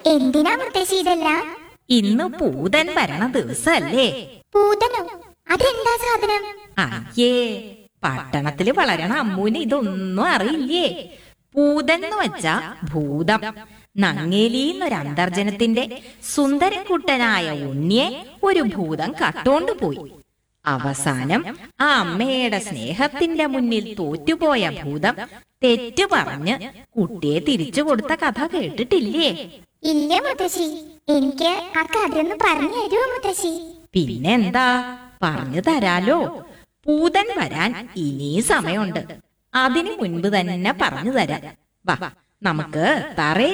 എന്തിനാ മുത്തശ്ശി ഇതെല്ലാം ഇന്ന് പൂതൻ വരണ ദിവസല്ലേ പൂതനോ അതെന്താ സാധനം അയ്യേ പട്ടണത്തില് വളരണ അമ്മൂന് ഇതൊന്നും അറിയില്ലേ പൂതൻ എന്ന് വെച്ചാ ഭൂതം നങ്ങേലി എന്നൊരു അന്തർജനത്തിന്റെ സുന്ദരക്കുട്ടനായ ഉണ്ണിയെ ഒരു ഭൂതം കട്ടോണ്ട് പോയി അവസാനം ആ അമ്മയുടെ സ്നേഹത്തിന്റെ മുന്നിൽ തോറ്റുപോയ ഭൂതം തെറ്റു പറഞ്ഞ് കുട്ടിയെ തിരിച്ചു കൊടുത്ത കഥ കേട്ടിട്ടില്ലേ ഇല്ല മുത്തശ്ശി എനിക്ക് ആ കഥയൊന്ന് പറഞ്ഞു തരുമോ മുത്തശ്ശി പിന്നെന്താ പറഞ്ഞു തരാലോ പൂതൻ വരാൻ ഇനി സമയമുണ്ട് അതിനു മുൻപ് തന്നെ പറഞ്ഞു തരാം വാ നമുക്ക് തറയിൽ